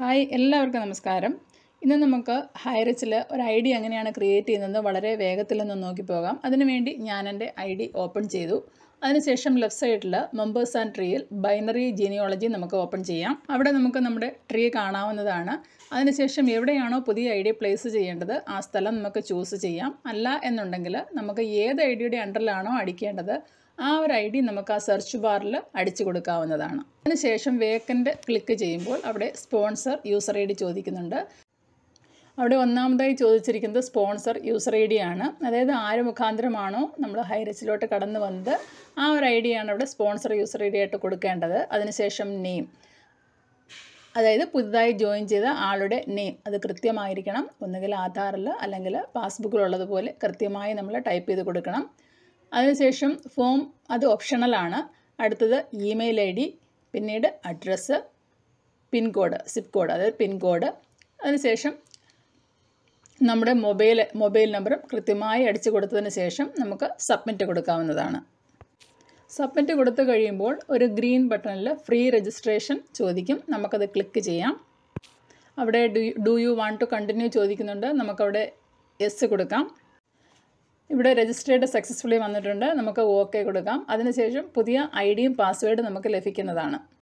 hi എല്ലാവർക്കും നമസ്കാരം ഇന്ന് നമുക്ക് ഹൈറിച്ചിൽ ഒരു ഐ ഡി എങ്ങനെയാണ് ക്രിയേറ്റ് ചെയ്യുന്നത് വളരെ വേഗത്തിലൊന്ന് നോക്കി പോകാം അതിനുവേണ്ടി ഞാൻ എൻ്റെ ഐ ഡി ഓപ്പൺ ചെയ്തു അതിനുശേഷം ലെഫ്റ്റ് സൈഡിൽ മെമ്പേഴ്സ് ആൻഡ് ട്രീയിൽ ബൈനറി ജീനിയോളജി നമുക്ക് ഓപ്പൺ ചെയ്യാം അവിടെ നമുക്ക് നമ്മുടെ ട്രീ കാണാവുന്നതാണ് അതിനുശേഷം എവിടെയാണോ പുതിയ ഐ ഡി പ്ലേസ് ചെയ്യേണ്ടത് ആ സ്ഥലം നമുക്ക് ചൂസ് ചെയ്യാം അല്ല എന്നുണ്ടെങ്കിൽ നമുക്ക് ഏത് ഐ ഡിയുടെ അണ്ടറിലാണോ അടിക്കേണ്ടത് ആ ഒരു ഐ ഡി നമുക്ക് ആ സെർച്ച് ബാറിൽ അടിച്ചു കൊടുക്കാവുന്നതാണ് അതിനുശേഷം വേക്കൻ്റ് ക്ലിക്ക് ചെയ്യുമ്പോൾ അവിടെ സ്പോൺസർ യൂസർ ഐ ഡി ചോദിക്കുന്നുണ്ട് അവിടെ ഒന്നാമതായി ചോദിച്ചിരിക്കുന്നത് സ്പോൺസർ യൂസർ ഐ ഡി ആണ് അതായത് ആര് മുഖാന്തരമാണോ നമ്മൾ ഹൈറിച്ചിലോട്ട് കടന്നു വന്നത് ആ ഒരു ഐ ഡിയാണ് അവിടെ സ്പോൺസർ യൂസർ ഐ ഡി ആയിട്ട് കൊടുക്കേണ്ടത് അതിനുശേഷം നെയിം അതായത് പുതുതായി ജോയിൻ ചെയ്ത ആളുടെ നെയിം അത് കൃത്യമായിരിക്കണം ഒന്നുകിൽ ആധാറിൽ അല്ലെങ്കിൽ പാസ്ബുക്കിലുള്ളതുപോലെ കൃത്യമായി നമ്മൾ ടൈപ്പ് ചെയ്ത് കൊടുക്കണം അതിനുശേഷം ഫോം അത് ഓപ്ഷണലാണ് അടുത്തത് ഇമെയിൽ ഐ ഡി പിന്നീട് അഡ്രസ്സ് പിൻകോഡ് സിപ്പ് കോഡ് അതായത് പിൻകോഡ് അതിനുശേഷം നമ്മുടെ മൊബൈൽ മൊബൈൽ നമ്പറും കൃത്യമായി അടിച്ചു കൊടുത്തതിന് ശേഷം നമുക്ക് സബ്മിറ്റ് കൊടുക്കാവുന്നതാണ് സബ്മിറ്റ് കൊടുത്തു കഴിയുമ്പോൾ ഒരു ഗ്രീൻ ബട്ടണിൽ ഫ്രീ രജിസ്ട്രേഷൻ ചോദിക്കും നമുക്കത് ക്ലിക്ക് ചെയ്യാം അവിടെ do do you want to continue ചോദിക്കുന്നുണ്ട് നമുക്കവിടെ യെസ് കൊടുക്കാം ഇവിടെ രജിസ്റ്റേർഡ് സക്സസ്ഫുള്ളി വന്നിട്ടുണ്ട് നമുക്ക് ഓക്കെ കൊടുക്കാം അതിനുശേഷം പുതിയ ഐ ഡിയും പാസ്വേഡും നമുക്ക് ലഭിക്കുന്നതാണ്